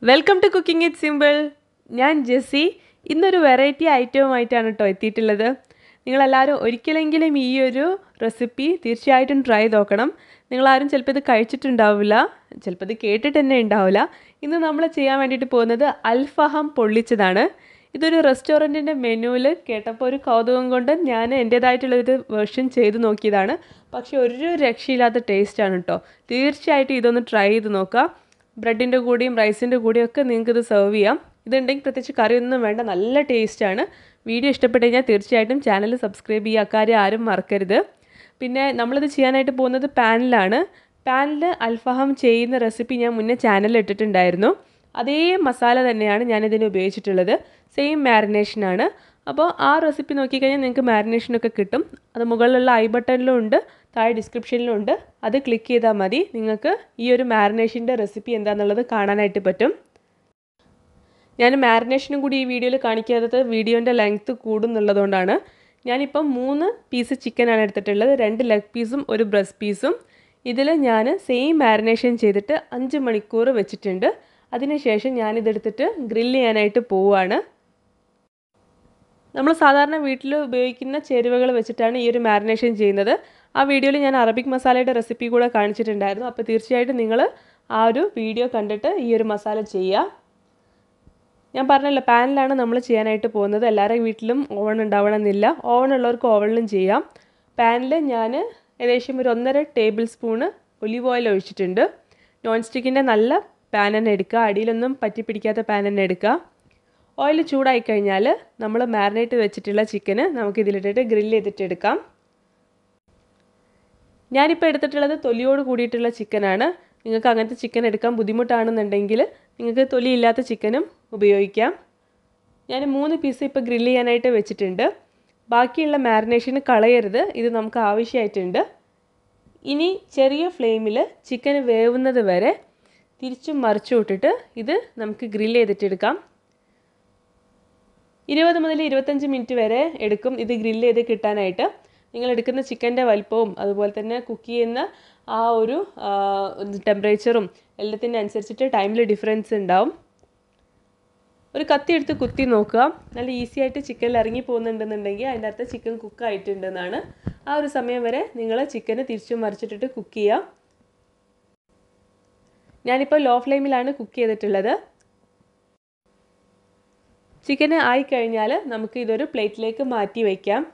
welcome to cooking it simple ഞാൻ Jessy ഇന്നൊരു variety ഐറ്റവുമായിട്ടാണ് കേട്ടോ എത്തിയിട്ടുള്ളത് നിങ്ങളെല്ലാവരും ഒരിക്കലെങ്കിലും ഈ ഒരു റെസിപ്പി തീർച്ചയായിട്ടും ട്രൈ നോക്കണം നിങ്ങളാരും ചിലപ്പോൾ ഇത് കഴിച്ചിട്ടുണ്ടാവില്ല ചിലപ്പോൾ ഇത് കേട്ടിട്ട് തന്നെ ഉണ്ടാവില്ല ഇന്ന് നമ്മൾ ചെയ്യാൻ വേണ്ടിയിട്ട് പോകുന്നത് അൽഫഹാം പൊള്ളിച്ചതാണ് ഇതൊരു റെസ്റ്റോറൻറ്റിൻ്റെ മെനുവിൽ കേട്ടപ്പോൾ ഒരു കൗതുകം കൊണ്ട് ഞാൻ എൻ്റേതായിട്ടുള്ളൊരു വെർഷൻ ചെയ്ത് നോക്കിയതാണ് പക്ഷേ ഒരു രക്ഷയില്ലാത്ത ടേസ്റ്റാണ് കേട്ടോ തീർച്ചയായിട്ടും ഇതൊന്ന് ട്രൈ ചെയ്ത് നോക്കുക ബ്രെഡിൻ്റെ കൂടെയും റൈസിൻ്റെ കൂടെയും ഒക്കെ നിങ്ങൾക്ക് ഇത് സെർവ് ചെയ്യാം ഇതുണ്ടെങ്കിൽ പ്രത്യേകിച്ച് കറിയൊന്നും വേണ്ട നല്ല ടേസ്റ്റാണ് വീഡിയോ ഇഷ്ടപ്പെട്ട് കഴിഞ്ഞാൽ തീർച്ചയായിട്ടും ചാനൽ സബ്സ്ക്രൈബ് ചെയ്യുക അക്കാര്യം ആരും മറക്കരുത് പിന്നെ നമ്മളിത് ചെയ്യാനായിട്ട് പോകുന്നത് പാനിലാണ് പാനിൽ അൽഫഹാം ചെയ്യുന്ന റെസിപ്പി ഞാൻ മുന്നേ ചാനലിൽ ഇട്ടിട്ടുണ്ടായിരുന്നു അതേ മസാല തന്നെയാണ് ഞാനിതിന് ഉപയോഗിച്ചിട്ടുള്ളത് സെയിം മാരിനേഷനാണ് അപ്പോൾ ആ റെസിപ്പി നോക്കിക്കഴിഞ്ഞാൽ നിങ്ങൾക്ക് മാരിനേഷനൊക്കെ കിട്ടും അത് മുകളിലുള്ള ഐ ബട്ടണിലും ഉണ്ട് താഴെ ഡിസ്ക്രിപ്ഷനിലും ഉണ്ട് അത് ക്ലിക്ക് ചെയ്താൽ മതി നിങ്ങൾക്ക് ഈ ഒരു മാരിനേഷൻ്റെ റെസിപ്പി എന്താണെന്നുള്ളത് കാണാനായിട്ട് പറ്റും ഞാൻ മാരിനേഷനും കൂടി ഈ വീഡിയോയിൽ കാണിക്കാത്തത് വീഡിയോൻ്റെ ലെങ്ത്ത് കൂടുന്നുള്ളതുകൊണ്ടാണ് ഞാനിപ്പം മൂന്ന് പീസ് ചിക്കനാണ് എടുത്തിട്ടുള്ളത് രണ്ട് ലെഗ് പീസും ഒരു ബ്രസ്റ്റ് പീസും ഇതിൽ ഞാൻ സെയിം മാരിനേഷൻ ചെയ്തിട്ട് അഞ്ച് മണിക്കൂർ വെച്ചിട്ടുണ്ട് അതിനുശേഷം ഞാനിതെടുത്തിട്ട് ഗ്രില്ല് ചെയ്യാനായിട്ട് പോവുകയാണ് നമ്മൾ സാധാരണ വീട്ടിൽ ഉപയോഗിക്കുന്ന ചേരുവകൾ വെച്ചിട്ടാണ് ഈ ഒരു മാരിനേഷൻ ചെയ്യുന്നത് ആ വീഡിയോയിൽ ഞാൻ അറബിക് മസാലയുടെ റെസിപ്പി കൂടെ കാണിച്ചിട്ടുണ്ടായിരുന്നു അപ്പോൾ തീർച്ചയായിട്ടും നിങ്ങൾ ആ ഒരു വീഡിയോ കണ്ടിട്ട് ഈ ഒരു മസാല ചെയ്യുക ഞാൻ പറഞ്ഞല്ലോ പാനിലാണ് നമ്മൾ ചെയ്യാനായിട്ട് പോകുന്നത് എല്ലാവരുടെ വീട്ടിലും ഓവൺ ഉണ്ടാവണമെന്നില്ല ഓവൺ ഉള്ളവർക്ക് ഓവണിലും ചെയ്യാം പാനിൽ ഞാൻ ഏകദേശം ഒരു ഒന്നര ടേബിൾ സ്പൂണ് ഒലിവ് ഓയിൽ ഒഴിച്ചിട്ടുണ്ട് നോൺ സ്റ്റിക്കിൻ്റെ നല്ല പാൻ തന്നെ എടുക്കുക അടിയിലൊന്നും പറ്റി പിടിക്കാത്ത പാൻ തന്നെ എടുക്കുക ഓയിൽ ചൂടായി കഴിഞ്ഞാൽ നമ്മൾ മാരിനേറ്റ് വെച്ചിട്ടുള്ള ചിക്കന് നമുക്ക് ഇതിലിട്ടിട്ട് ഗ്രില്ല് ചെയ്തിട്ട് എടുക്കാം ഞാനിപ്പോൾ എടുത്തിട്ടുള്ളത് തൊലിയോട് കൂടിയിട്ടുള്ള ചിക്കനാണ് നിങ്ങൾക്ക് അങ്ങനത്തെ ചിക്കൻ എടുക്കാൻ ബുദ്ധിമുട്ടാണെന്നുണ്ടെങ്കിൽ നിങ്ങൾക്ക് തൊലിയില്ലാത്ത ചിക്കനും ഉപയോഗിക്കാം ഞാൻ മൂന്ന് പീസ് ഇപ്പോൾ ഗ്രില്ല് ചെയ്യാനായിട്ട് വെച്ചിട്ടുണ്ട് ബാക്കിയുള്ള മാരിനേഷന് കളയരുത് ഇത് നമുക്ക് ആവശ്യമായിട്ടുണ്ട് ഇനി ചെറിയ ഫ്ലെയിമിൽ ചിക്കൻ വേവുന്നത് വരെ തിരിച്ചും മറിച്ചു വിട്ടിട്ട് ഇത് നമുക്ക് ഗ്രില്ല് ചെയ്തിട്ടെടുക്കാം ഇരുപത് മുതൽ ഇരുപത്തഞ്ച് മിനിറ്റ് വരെ എടുക്കും ഇത് ഗ്രില്ല് ചെയ്ത് കിട്ടാനായിട്ട് നിങ്ങൾ എടുക്കുന്ന ചിക്കൻ്റെ വലിപ്പവും അതുപോലെ തന്നെ കുക്ക് ചെയ്യുന്ന ആ ഒരു ടെമ്പറേച്ചറും എല്ലാത്തിൻ്റെ അനുസരിച്ചിട്ട് ടൈമിൽ ഡിഫറൻസ് ഉണ്ടാവും ഒരു കത്തി എടുത്ത് കുത്തി നോക്കുക നല്ല ഈസി ആയിട്ട് ചിക്കനിൽ ഇറങ്ങി പോകുന്നുണ്ടെന്നുണ്ടെങ്കിൽ അതിൻ്റെ അകത്ത് ചിക്കൻ കുക്ക് ആയിട്ടുണ്ടെന്നാണ് ആ ഒരു സമയം വരെ നിങ്ങൾ ചിക്കന് തിരിച്ചും മറിച്ചിട്ടിട്ട് കുക്ക് ചെയ്യുക ഞാനിപ്പോൾ ലോ ഫ്ലെയിമിലാണ് കുക്ക് ചെയ്തിട്ടുള്ളത് ചിക്കന് ആയിക്കഴിഞ്ഞാൽ നമുക്ക് ഇതൊരു പ്ലേറ്റിലേക്ക് മാറ്റി വയ്ക്കാം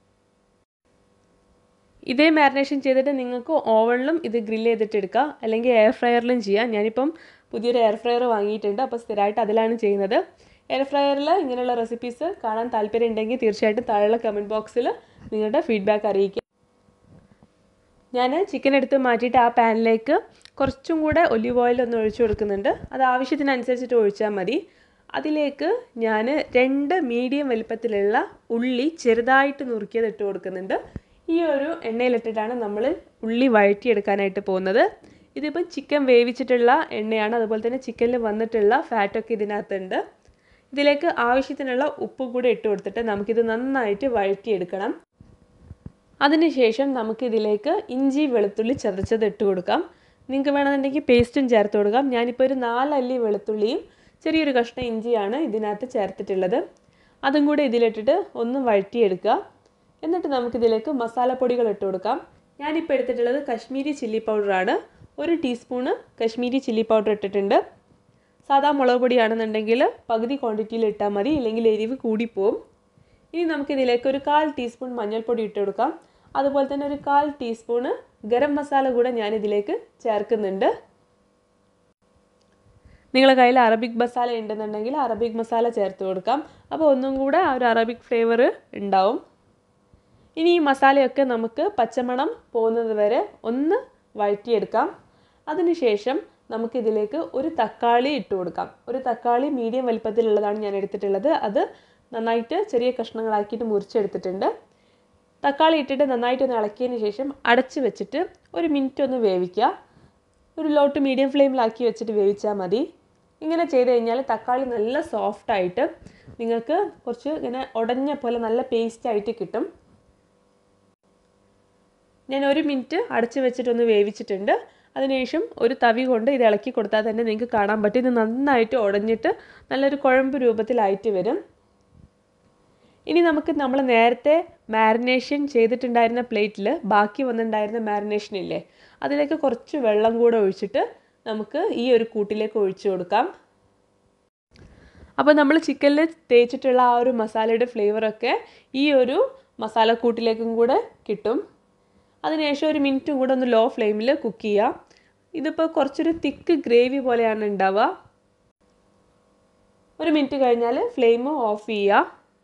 ഇതേ മാരിനേഷൻ ചെയ്തിട്ട് നിങ്ങൾക്ക് ഓവണിലും ഇത് ഗ്രില്ല് ചെയ്തിട്ട് എടുക്കാം അല്ലെങ്കിൽ എയർ ഫ്രയറിലും ചെയ്യാം ഞാനിപ്പം പുതിയൊരു എയർ ഫ്രയർ വാങ്ങിയിട്ടുണ്ട് അപ്പോൾ സ്ഥിരമായിട്ട് അതിലാണ് ചെയ്യുന്നത് എയർ ഫ്രയറിൽ ഇങ്ങനെയുള്ള റെസിപ്പീസ് കാണാൻ താല്പര്യം ഉണ്ടെങ്കിൽ തീർച്ചയായിട്ടും താഴെയുള്ള കമൻറ്റ് ബോക്സിൽ നിങ്ങളുടെ ഫീഡ്ബാക്ക് അറിയിക്കുക ഞാൻ ചിക്കൻ എടുത്ത് മാറ്റിയിട്ട് ആ പാനിലേക്ക് കുറച്ചും കൂടെ ഒലിവ് ഓയിൽ ഒന്ന് ഒഴിച്ചു കൊടുക്കുന്നുണ്ട് അത് ആവശ്യത്തിനനുസരിച്ചിട്ട് ഒഴിച്ചാൽ മതി അതിലേക്ക് ഞാൻ രണ്ട് മീഡിയം വലിപ്പത്തിലുള്ള ഉള്ളി ചെറുതായിട്ട് നുറുക്കിയത് ഇട്ട് കൊടുക്കുന്നുണ്ട് ഈ ഒരു എണ്ണയിലിട്ടിട്ടാണ് നമ്മൾ ഉള്ളി വഴറ്റിയെടുക്കാനായിട്ട് പോകുന്നത് ഇതിപ്പം ചിക്കൻ വേവിച്ചിട്ടുള്ള എണ്ണയാണ് അതുപോലെ തന്നെ ചിക്കനിൽ വന്നിട്ടുള്ള ഫാറ്റൊക്കെ ഇതിനകത്തുണ്ട് ഇതിലേക്ക് ആവശ്യത്തിനുള്ള ഉപ്പ് കൂടെ ഇട്ട് കൊടുത്തിട്ട് നമുക്കിത് നന്നായിട്ട് വഴറ്റിയെടുക്കണം അതിനുശേഷം നമുക്കിതിലേക്ക് ഇഞ്ചി വെളുത്തുള്ളി ചതച്ചത് ഇട്ട് കൊടുക്കാം നിങ്ങൾക്ക് വേണമെന്നുണ്ടെങ്കിൽ പേസ്റ്റും ചേർത്ത് കൊടുക്കാം ഞാനിപ്പോൾ ഒരു നാലല്ലി വെളുത്തുള്ളിയും ചെറിയൊരു കഷ്ണം ഇഞ്ചിയാണ് ഇതിനകത്ത് ചേർത്തിട്ടുള്ളത് അതും കൂടെ ഇതിലിട്ടിട്ട് ഒന്ന് വഴറ്റിയെടുക്കുക എന്നിട്ട് നമുക്കിതിലേക്ക് മസാലപ്പൊടികൾ ഇട്ട് കൊടുക്കാം ഞാനിപ്പോൾ എടുത്തിട്ടുള്ളത് കശ്മീരി ചില്ലി പൗഡറാണ് ഒരു ടീസ്പൂണ് കശ്മീരി ചില്ലി പൗഡർ ഇട്ടിട്ടുണ്ട് സാധാ മുളക് പൊടിയാണെന്നുണ്ടെങ്കിൽ പകുതി ക്വാണ്ടിറ്റിയിൽ ഇട്ടാൽ മതി ഇല്ലെങ്കിൽ എരിവ് കൂടിപ്പോവും ഇനി നമുക്കിതിലേക്ക് ഒരു കാൽ ടീസ്പൂൺ മഞ്ഞൾപ്പൊടി ഇട്ട് കൊടുക്കാം അതുപോലെ തന്നെ ഒരു കാൽ ടീസ്പൂണ് ഗരം മസാല കൂടെ ഞാൻ ഇതിലേക്ക് ചേർക്കുന്നുണ്ട് നിങ്ങളുടെ കയ്യിൽ അറബിക് മസാല ഉണ്ടെന്നുണ്ടെങ്കിൽ അറബിക് മസാല ചേർത്ത് കൊടുക്കാം അപ്പോൾ ഒന്നും കൂടെ ആ ഒരു അറബിക് ഫ്ലേവർ ഉണ്ടാവും ഇനി ഈ മസാലയൊക്കെ നമുക്ക് പച്ചമണം പോകുന്നത് വരെ ഒന്ന് വഴറ്റിയെടുക്കാം അതിനുശേഷം നമുക്കിതിലേക്ക് ഒരു തക്കാളി ഇട്ട് കൊടുക്കാം ഒരു തക്കാളി മീഡിയം വലിപ്പത്തിലുള്ളതാണ് ഞാൻ എടുത്തിട്ടുള്ളത് അത് നന്നായിട്ട് ചെറിയ കഷ്ണങ്ങളാക്കിയിട്ട് മുറിച്ചെടുത്തിട്ടുണ്ട് തക്കാളി ഇട്ടിട്ട് നന്നായിട്ട് ഒന്ന് ഇളക്കിയതിന് ശേഷം അടച്ച് വെച്ചിട്ട് ഒരു മിനിറ്റ് ഒന്ന് വേവിക്കുക ഒരു ലോ ടു മീഡിയം ഫ്ലെയിമിലാക്കി വെച്ചിട്ട് വേവിച്ചാൽ മതി ഇങ്ങനെ ചെയ്ത് കഴിഞ്ഞാൽ തക്കാളി നല്ല സോഫ്റ്റായിട്ട് നിങ്ങൾക്ക് കുറച്ച് ഇങ്ങനെ ഉടഞ്ഞ പോലെ നല്ല പേസ്റ്റായിട്ട് കിട്ടും ഞാൻ ഒരു മിനിറ്റ് അടച്ച് വെച്ചിട്ടൊന്ന് വേവിച്ചിട്ടുണ്ട് അതിനുശേഷം ഒരു തവി കൊണ്ട് ഇത് ഇളക്കി കൊടുത്താൽ തന്നെ നിങ്ങൾക്ക് കാണാൻ പറ്റും ഇത് നന്നായിട്ട് ഉടഞ്ഞിട്ട് നല്ലൊരു കുഴമ്പ് രൂപത്തിലായിട്ട് വരും ഇനി നമുക്ക് നമ്മൾ നേരത്തെ മാരിനേഷൻ ചെയ്തിട്ടുണ്ടായിരുന്ന പ്ലേറ്റിൽ ബാക്കി വന്നിട്ടുണ്ടായിരുന്ന മാരിനേഷൻ ഇല്ലേ അതിലേക്ക് കുറച്ച് വെള്ളം കൂടെ ഒഴിച്ചിട്ട് നമുക്ക് ഈ ഒരു കൂട്ടിലേക്ക് ഒഴിച്ചു കൊടുക്കാം അപ്പോൾ നമ്മൾ ചിക്കനിൽ തേച്ചിട്ടുള്ള ആ ഒരു മസാലയുടെ ഫ്ലേവറൊക്കെ ഈ ഒരു മസാലക്കൂട്ടിലേക്കും കൂടെ കിട്ടും അതിനുശേഷം ഒരു മിനിറ്റും കൂടെ ഒന്ന് ലോ ഫ്ലെയിമിൽ കുക്ക് ചെയ്യാം ഇതിപ്പോൾ കുറച്ചൊരു തിക്ക് ഗ്രേവി പോലെയാണ് ഉണ്ടാവുക ഒരു മിനിറ്റ് കഴിഞ്ഞാൽ ഫ്ലെയിം ഓഫ് ചെയ്യുക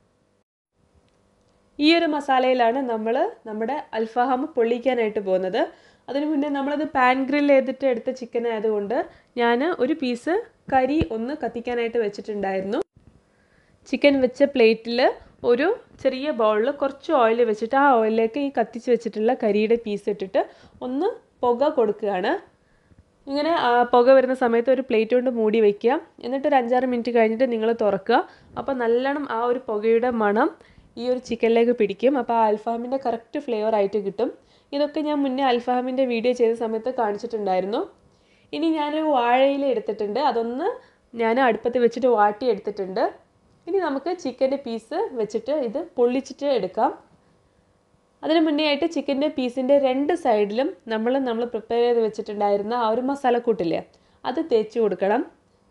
ഈ ഒരു മസാലയിലാണ് നമ്മൾ നമ്മുടെ അൽഫാം പൊള്ളിക്കാനായിട്ട് പോകുന്നത് അതിന് മുന്നേ നമ്മളത് പാൻ ഗ്രിൽ ചെയ്തിട്ട് എടുത്ത ചിക്കൻ ആയതുകൊണ്ട് ഞാൻ ഒരു പീസ് കരി ഒന്ന് കത്തിക്കാനായിട്ട് വെച്ചിട്ടുണ്ടായിരുന്നു ചിക്കൻ വെച്ച പ്ലേറ്റിൽ ഒരു ചെറിയ ബൗളിൽ കുറച്ച് ഓയിൽ വെച്ചിട്ട് ആ ഓയിലിലേക്ക് ഈ കത്തിച്ച് വെച്ചിട്ടുള്ള കരിയുടെ പീസ് ഇട്ടിട്ട് ഒന്ന് പുക കൊടുക്കുകയാണ് ഇങ്ങനെ പുക വരുന്ന സമയത്ത് ഒരു പ്ലേറ്റ് കൊണ്ട് മൂടി വയ്ക്കുക എന്നിട്ട് ഒരു അഞ്ചാറ് മിനിറ്റ് കഴിഞ്ഞിട്ട് നിങ്ങൾ തുറക്കുക അപ്പോൾ നല്ലോണം ആ ഒരു പുകയുടെ മണം ഈ ഒരു ചിക്കനിലേക്ക് പിടിക്കും അപ്പോൾ ആ അൽഫാമിൻ്റെ കറക്റ്റ് ഫ്ലേവർ ആയിട്ട് കിട്ടും ഇതൊക്കെ ഞാൻ മുന്നേ അൽഫാമിൻ്റെ വീഡിയോ ചെയ്ത സമയത്ത് കാണിച്ചിട്ടുണ്ടായിരുന്നു ഇനി ഞാനൊരു വാഴയില എടുത്തിട്ടുണ്ട് അതൊന്ന് ഞാൻ അടുപ്പത്ത് വെച്ചിട്ട് വാട്ടി എടുത്തിട്ടുണ്ട് ഇനി നമുക്ക് ചിക്കൻ്റെ പീസ് വെച്ചിട്ട് ഇത് പൊള്ളിച്ചിട്ട് എടുക്കാം അതിന് മുന്നേ ആയിട്ട് ചിക്കൻ്റെ പീസിൻ്റെ രണ്ട് സൈഡിലും നമ്മൾ നമ്മൾ പ്രിപ്പയർ ചെയ്ത് വെച്ചിട്ടുണ്ടായിരുന്ന ആ ഒരു മസാലക്കൂട്ടില്ലേ അത് തേച്ച് കൊടുക്കണം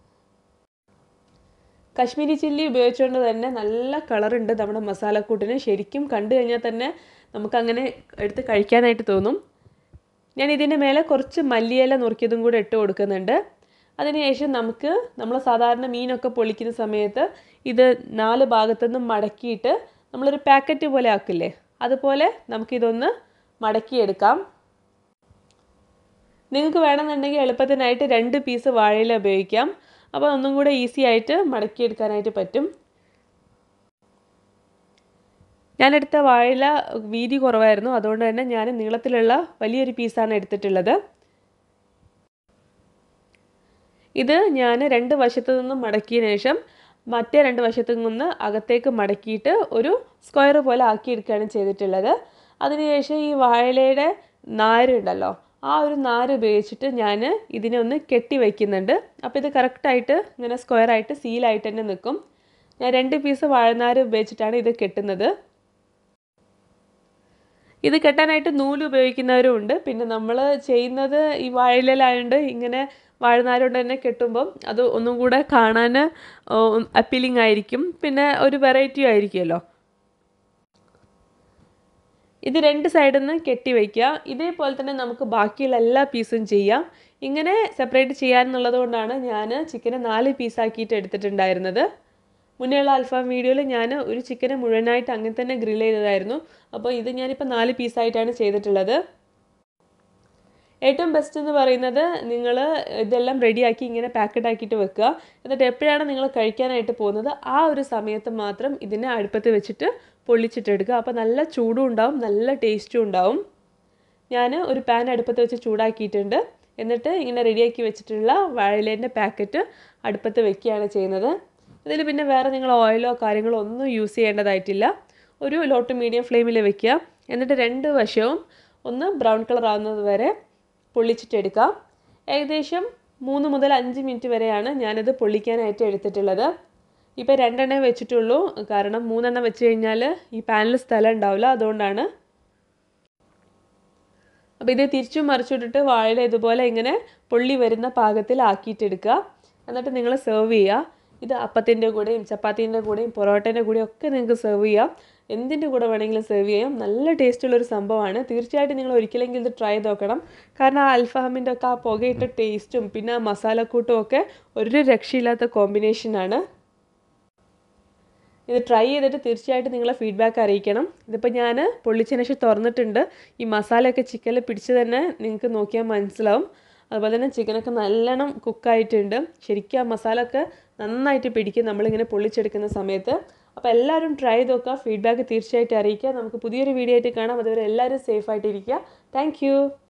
കശ്മീരി ചില്ലി ഉപയോഗിച്ചുകൊണ്ട് തന്നെ നല്ല കളറുണ്ട് നമ്മുടെ മസാലക്കൂട്ടിന് ശരിക്കും കണ്ടു കഴിഞ്ഞാൽ തന്നെ നമുക്കങ്ങനെ എടുത്ത് കഴിക്കാനായിട്ട് തോന്നും ഞാൻ ഇതിൻ്റെ മേലെ കുറച്ച് മല്ലിയില നുറുക്കിയതും കൂടെ ഇട്ട് കൊടുക്കുന്നുണ്ട് അതിനുശേഷം നമുക്ക് നമ്മൾ സാധാരണ മീനൊക്കെ പൊളിക്കുന്ന സമയത്ത് ഇത് നാല് ഭാഗത്തുനിന്നും മടക്കിയിട്ട് നമ്മളൊരു പാക്കറ്റ് പോലെ ആക്കില്ലേ അതുപോലെ നമുക്കിതൊന്ന് മടക്കിയെടുക്കാം നിങ്ങൾക്ക് വേണമെന്നുണ്ടെങ്കിൽ എളുപ്പത്തിനായിട്ട് രണ്ട് പീസ് വാഴയില ഉപയോഗിക്കാം അപ്പോൾ ഒന്നും കൂടെ ഈസി ആയിട്ട് മടക്കിയെടുക്കാനായിട്ട് പറ്റും ഞാനെടുത്ത വാഴയില വീതി കുറവായിരുന്നു അതുകൊണ്ട് തന്നെ ഞാൻ നീളത്തിലുള്ള വലിയൊരു പീസാണ് എടുത്തിട്ടുള്ളത് ഇത് ഞാൻ രണ്ട് വശത്തു നിന്നും മടക്കിയ ശേഷം മറ്റേ രണ്ട് വശത്തു നിന്ന് അകത്തേക്ക് മടക്കിയിട്ട് ഒരു സ്ക്വയർ പോലെ ആക്കിയെടുക്കുകയാണ് ചെയ്തിട്ടുള്ളത് അതിനുശേഷം ഈ വാഴയിലയുടെ നാരുണ്ടല്ലോ ആ ഒരു നാര് ഉപയോഗിച്ചിട്ട് ഞാൻ ഇതിനെ ഒന്ന് കെട്ടി വയ്ക്കുന്നുണ്ട് അപ്പോൾ ഇത് കറക്റ്റായിട്ട് ഇങ്ങനെ സ്ക്വയറായിട്ട് സീലായിട്ട് തന്നെ നിൽക്കും ഞാൻ രണ്ട് പീസ് വാഴനാര് ഉപയോഗിച്ചിട്ടാണ് ഇത് കെട്ടുന്നത് ഇത് കെട്ടാനായിട്ട് നൂല് ഉപയോഗിക്കുന്നവരും ഉണ്ട് പിന്നെ നമ്മൾ ചെയ്യുന്നത് ഈ വാഴയിലായതുകൊണ്ട് ഇങ്ങനെ വാഴനാരുകൊണ്ട് തന്നെ കെട്ടുമ്പം അത് ഒന്നും കൂടെ കാണാൻ അപ്പീലിംഗ് ആയിരിക്കും പിന്നെ ഒരു വെറൈറ്റി ആയിരിക്കുമല്ലോ ഇത് രണ്ട് സൈഡിൽ നിന്ന് കെട്ടി വയ്ക്കുക ഇതേപോലെ തന്നെ നമുക്ക് ബാക്കിയുള്ള എല്ലാ പീസും ചെയ്യാം ഇങ്ങനെ സെപ്പറേറ്റ് ചെയ്യാമെന്നുള്ളത് കൊണ്ടാണ് ഞാൻ ചിക്കനെ നാല് പീസാക്കിയിട്ട് എടുത്തിട്ടുണ്ടായിരുന്നത് മുന്നേയുള്ള അൽഫാം വീഡിയോയിൽ ഞാൻ ഒരു ചിക്കനെ മുഴുവനായിട്ട് അങ്ങനെ തന്നെ ഗ്രിൽ ചെയ്തതായിരുന്നു അപ്പോൾ ഇത് ഞാനിപ്പോൾ നാല് പീസായിട്ടാണ് ചെയ്തിട്ടുള്ളത് ഏറ്റവും ബെസ്റ്റ് എന്ന് പറയുന്നത് നിങ്ങൾ ഇതെല്ലാം റെഡിയാക്കി ഇങ്ങനെ പാക്കറ്റ് ആക്കിയിട്ട് വെക്കുക എന്നിട്ട് എപ്പോഴാണ് നിങ്ങൾ കഴിക്കാനായിട്ട് പോകുന്നത് ആ ഒരു സമയത്ത് മാത്രം ഇതിനെ അടുപ്പത്ത് വെച്ചിട്ട് പൊള്ളിച്ചിട്ടെടുക്കുക അപ്പോൾ നല്ല ചൂടും ഉണ്ടാവും നല്ല ടേസ്റ്റും ഉണ്ടാവും ഞാൻ ഒരു പാൻ അടുപ്പത്ത് വെച്ച് ചൂടാക്കിയിട്ടുണ്ട് എന്നിട്ട് ഇങ്ങനെ റെഡിയാക്കി വെച്ചിട്ടുള്ള വാഴയിലേൻ്റെ പാക്കറ്റ് അടുപ്പത്ത് വെക്കുകയാണ് ചെയ്യുന്നത് ഇതിൽ പിന്നെ വേറെ നിങ്ങൾ ഓയിലോ കാര്യങ്ങളോ ഒന്നും യൂസ് ചെയ്യേണ്ടതായിട്ടില്ല ഒരു ലോ ടു മീഡിയം ഫ്ലെയിമിൽ വെക്കുക എന്നിട്ട് രണ്ട് വശവും ഒന്ന് ബ്രൗൺ കളർ ആവുന്നത് വരെ പൊള്ളിച്ചിട്ടെടുക്കാം ഏകദേശം മൂന്ന് മുതൽ അഞ്ച് മിനിറ്റ് വരെയാണ് ഞാനിത് പൊള്ളിക്കാനായിട്ട് എടുത്തിട്ടുള്ളത് ഇപ്പോൾ രണ്ടെണ്ണേ വെച്ചിട്ടുള്ളൂ കാരണം മൂന്നെണ്ണം വെച്ച് കഴിഞ്ഞാൽ ഈ പാനിൽ സ്ഥലം ഉണ്ടാവില്ല അതുകൊണ്ടാണ് അപ്പോൾ ഇത് തിരിച്ചും മറിച്ചിട്ടിട്ട് വാഴ ഇതുപോലെ ഇങ്ങനെ പൊള്ളി വരുന്ന പാകത്തിൽ ആക്കിയിട്ടെടുക്കുക എന്നിട്ട് നിങ്ങൾ സെർവ് ചെയ്യുക ഇത് അപ്പത്തിൻ്റെ കൂടെയും ചപ്പാത്തീൻ്റെ കൂടെയും പൊറോട്ടേൻ്റെ കൂടെയും ഒക്കെ നിങ്ങൾക്ക് സെർവ് ചെയ്യാം എന്തിൻ്റെ കൂടെ വേണമെങ്കിലും സെർവ് ചെയ്യാം നല്ല ടേസ്റ്റുള്ളൊരു സംഭവമാണ് തീർച്ചയായിട്ടും നിങ്ങൾ ഒരിക്കലെങ്കിലും ഇത് ട്രൈ ചെയ്ത് നോക്കണം കാരണം ആ അൽഫാമിൻ്റെ ഒക്കെ ആ പുകയിട്ട ടേസ്റ്റും പിന്നെ ആ മസാലക്കൂട്ടും ഒക്കെ ഒരു രക്ഷയില്ലാത്ത കോമ്പിനേഷനാണ് ഇത് ട്രൈ ചെയ്തിട്ട് തീർച്ചയായിട്ടും നിങ്ങളെ ഫീഡ്ബാക്ക് അറിയിക്കണം ഇതിപ്പോൾ ഞാൻ പൊള്ളിച്ചതിന് ശേഷം തുറന്നിട്ടുണ്ട് ഈ മസാലയൊക്കെ ചിക്കനിൽ പിടിച്ച് തന്നെ നിങ്ങൾക്ക് നോക്കിയാൽ മനസ്സിലാവും അതുപോലെ തന്നെ ചിക്കനൊക്കെ നല്ലോണം കുക്കായിട്ടുണ്ട് ശരിക്കും ആ മസാല ഒക്കെ നന്നായിട്ട് പിടിക്കും നമ്മളിങ്ങനെ പൊള്ളിച്ചെടുക്കുന്ന സമയത്ത് അപ്പോൾ എല്ലാവരും ട്രൈ ചെയ്ത് നോക്കുക ഫീഡ്ബാക്ക് തീർച്ചയായിട്ടും അറിയിക്കുക നമുക്ക് പുതിയൊരു വീഡിയോ ആയിട്ട് കാണാം അതുവരെ എല്ലാവരും സേഫ് ആയിട്ടിരിക്കുക താങ്ക്